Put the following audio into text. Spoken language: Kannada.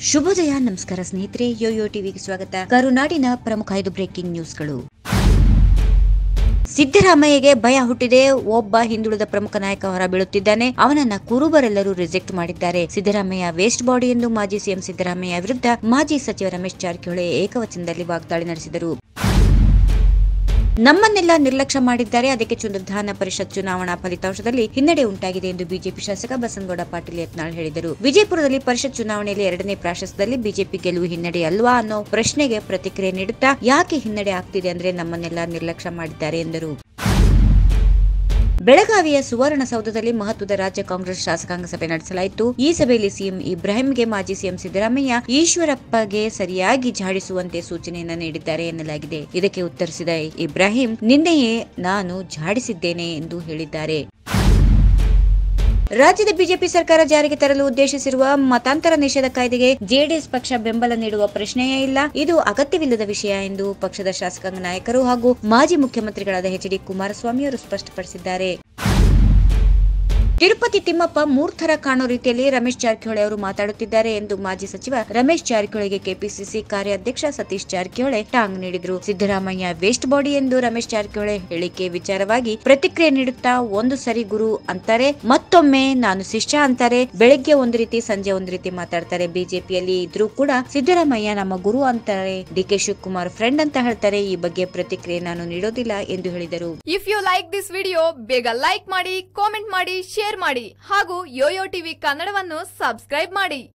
ಶುಭೋದಯ ನಮಸ್ಕಾರ ಸ್ನೇಹಿತರೆ ಯೋಯೋ ಟಿವಿಗೆ ಸ್ವಾಗತ ಕರುನಾಡಿನ ಪ್ರಮುಖ ಐದು ಬ್ರೇಕಿಂಗ್ ನ್ಯೂಸ್ಗಳು ಸಿದ್ದರಾಮಯ್ಯಗೆ ಭಯ ಹುಟ್ಟಿದೆ ಒಬ್ಬ ಹಿಂದುಳಿದ ಪ್ರಮುಖ ನಾಯಕ ಹೊರಬೀಳುತ್ತಿದ್ದಾನೆ ಅವನನ್ನ ಕುರುಬರೆಲ್ಲರೂ ರಿಜೆಕ್ಟ್ ಮಾಡಿದ್ದಾರೆ ಸಿದ್ದರಾಮಯ್ಯ ವೇಸ್ಟ್ ಬಾಡಿ ಎಂದು ಮಾಜಿ ಸಿಎಂ ಸಿದ್ದರಾಮಯ್ಯ ವಿರುದ್ಧ ಮಾಜಿ ಸಚಿವ ರಮೇಶ್ ಜಾರಕಿಹೊಳಿ ಏಕವಚನದಲ್ಲಿ ವಾಗ್ದಾಳಿ ನಡೆಸಿದರು ನಮ್ಮನ್ನೆಲ್ಲ ನಿರ್ಲಕ್ಷ್ಯ ಮಾಡಿದ್ದಾರೆ ಅದಕ್ಕೆ ವಿಧಾನ ಪರಿಷತ್ ಚುನಾವಣಾ ಫಲಿತಾಂಶದಲ್ಲಿ ಹಿನ್ನಡೆ ಉಂಟಾಗಿದೆ ಎಂದು ಬಿಜೆಪಿ ಶಾಸಕ ಬಸನಗೌಡ ಪಾಟೀಲ್ ಯತ್ನಾಳ್ ಹೇಳಿದರು ವಿಜಯಪುರದಲ್ಲಿ ಪರಿಷತ್ ಚುನಾವಣೆಯಲ್ಲಿ ಎರಡನೇ ಪ್ರಾಶಸ್ತ್ಯದಲ್ಲಿ ಬಿಜೆಪಿ ಗೆಲುವು ಹಿನ್ನಡೆ ಅಲ್ವಾ ಅನ್ನೋ ಪ್ರಶ್ನೆಗೆ ಪ್ರತಿಕ್ರಿಯೆ ನೀಡುತ್ತಾ ಯಾಕೆ ಹಿನ್ನಡೆ ಆಗ್ತಿದೆ ಅಂದ್ರೆ ನಮ್ಮನ್ನೆಲ್ಲ ನಿರ್ಲಕ್ಷ್ಯ ಮಾಡಿದ್ದಾರೆ ಎಂದರು ಬೆಳಗಾವಿಯ ಸುವರ್ಣಸೌಧದಲ್ಲಿ ಮಹತ್ವದ ರಾಜ್ಯ ಕಾಂಗ್ರೆಸ್ ಶಾಸಕಾಂಗ ಸಭೆ ನಡೆಸಲಾಯಿತು ಈ ಸಭೆಯಲ್ಲಿ ಸಿಎಂ ಇಬ್ರಾಹಿಂಗೆ ಮಾಜಿ ಸಿಎಂ ಸಿದ್ದರಾಮಯ್ಯ ಈಶ್ವರಪ್ಪಗೆ ಸರಿಯಾಗಿ ಝಾಡಿಸುವಂತೆ ಸೂಚನೆಯನ್ನ ನೀಡಿದ್ದಾರೆ ಎನ್ನಲಾಗಿದೆ ಇದಕ್ಕೆ ಉತ್ತರಿಸಿದ ಇಬ್ರಾಹಿಂ ನಿನ್ನೆಯೇ ನಾನು ಝಾಡಿಸಿದ್ದೇನೆ ಎಂದು ಹೇಳಿದ್ದಾರೆ ರಾಜ್ಯದ ಬಿಜೆಪಿ ಸರ್ಕಾರ ಜಾರಿಗೆ ತರಲು ಉದ್ದೇಶಿಸಿರುವ ಮತಾಂತರ ನಿಷೇಧ ಕಾಯ್ದೆಗೆ ಜೆಡಿಎಸ್ ಪಕ್ಷ ಬೆಂಬಲ ನೀಡುವ ಪ್ರಶ್ನೆಯೇ ಇಲ್ಲ ಇದು ಅಗತ್ಯವಿಲ್ಲದ ವಿಷಯ ಎಂದು ಪಕ್ಷದ ಶಾಸಕಾಂಗ ನಾಯಕರು ಹಾಗೂ ಮಾಜಿ ಮುಖ್ಯಮಂತ್ರಿಗಳಾದ ಎಚ್ ಡಿ ಕುಮಾರಸ್ವಾಮಿ ಅವರು ಸ್ಪಷ್ಟಪಡಿಸಿದ್ದಾರೆ ತಿರುಪತಿ ತಿಮ್ಮಪ್ಪ ಮೂರ್ಖರ ಕಾಣೋ ರೀತಿಯಲ್ಲಿ ರಮೇಶ್ ಜಾರಕಿಹೊಳಿ ಅವರು ಮಾತಾಡುತ್ತಿದ್ದಾರೆ ಎಂದು ಮಾಜಿ ಸಚಿವ ರಮೇಶ್ ಜಾರಕಿಹೊಳಿಗೆ ಕೆಪಿಸಿಸಿ ಕಾರ್ಯಾಧ್ಯಕ್ಷ ಸತೀಶ್ ಜಾರಕಿಹೊಳಿ ಟಾಂಗ್ ನೀಡಿದರು ಸಿದ್ದರಾಮಯ್ಯ ವೇಸ್ಟ್ ಬಾಡಿ ಎಂದು ರಮೇಶ್ ಜಾರಕಿಹೊಳಿ ಹೇಳಿಕೆ ವಿಚಾರವಾಗಿ ಪ್ರತಿಕ್ರಿಯೆ ನೀಡುತ್ತಾ ಒಂದು ಸರಿ ಗುರು ಅಂತಾರೆ ಮತ್ತೊಮ್ಮೆ ನಾನು ಶಿಷ್ಯ ಅಂತಾರೆ ಬೆಳಗ್ಗೆ ಒಂದು ರೀತಿ ಸಂಜೆ ಒಂದು ರೀತಿ ಮಾತಾಡ್ತಾರೆ ಬಿಜೆಪಿಯಲ್ಲಿ ಇದ್ರೂ ಕೂಡ ಸಿದ್ದರಾಮಯ್ಯ ನಮ್ಮ ಗುರು ಅಂತಾರೆ ಡಿಕೆ ಶಿವಕುಮಾರ್ ಫ್ರೆಂಡ್ ಅಂತ ಹೇಳ್ತಾರೆ ಈ ಬಗ್ಗೆ ಪ್ರತಿಕ್ರಿಯೆ ನಾನು ನೀಡೋದಿಲ್ಲ ಎಂದು ಹೇಳಿದರು if you like this video ಬೇಗ ಲೈಕ್ ಮಾಡಿ ಕಾಮೆಂಟ್ ಮಾಡಿ ಶೇರ್ ಮಾಡಿ ಹಾಗೂ ಯೋಯೋ ಟಿವಿ ಕನ್ನಡವನ್ನು ಸಬ್ಸ್ಕ್ರೈಬ್ ಮಾಡಿ